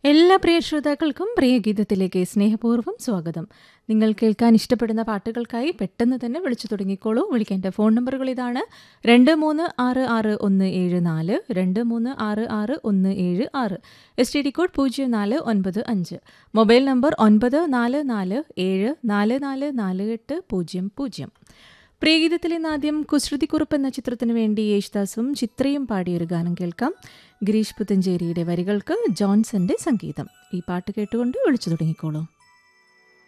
എല്ലാ പ്രിയ ശ്രോതാക്കൾക്കും പ്രിയ ഗീതത്തിലേക്ക് സ്നേഹപൂർവ്വം സ്വാഗതം നിങ്ങൾ കേൾക്കാൻ ഇഷ്ടപ്പെടുന്ന പാട്ടുകൾക്കായി പെട്ടെന്ന് തന്നെ വിളിച്ചു തുടങ്ങിക്കോളൂ വിളിക്കേണ്ട ഫോൺ നമ്പറുകൾ ഇതാണ് രണ്ട് മൂന്ന് ആറ് ആറ് ഒന്ന് ഏഴ് നാല് രണ്ട് മൂന്ന് ആറ് ആറ് ഒന്ന് ഏഴ് ആറ് എസ് ടി ഡി കോഡ് പൂജ്യം നാല് ഒൻപത് അഞ്ച് മൊബൈൽ നമ്പർ ഒൻപത് നാല് നാല് ഏഴ് നാല് നാല് നാല് എട്ട് പൂജ്യം പൂജ്യം പ്രിയഗീതത്തിൽ ഇന്ന് ആദ്യം കുസൃതിക്കുറുപ്പ് എന്ന ചിത്രത്തിനു വേണ്ടി യേശുദാസും ചിത്രയും പാടിയൊരു ഗാനം കേൾക്കാം ഗിരീഷ് പുത്തഞ്ചേരിയുടെ വരികൾക്ക് ജോൺസന്റെ സംഗീതം ഈ പാട്ട് കേട്ടുകൊണ്ട് വിളിച്ചു തുടങ്ങിക്കോളൂ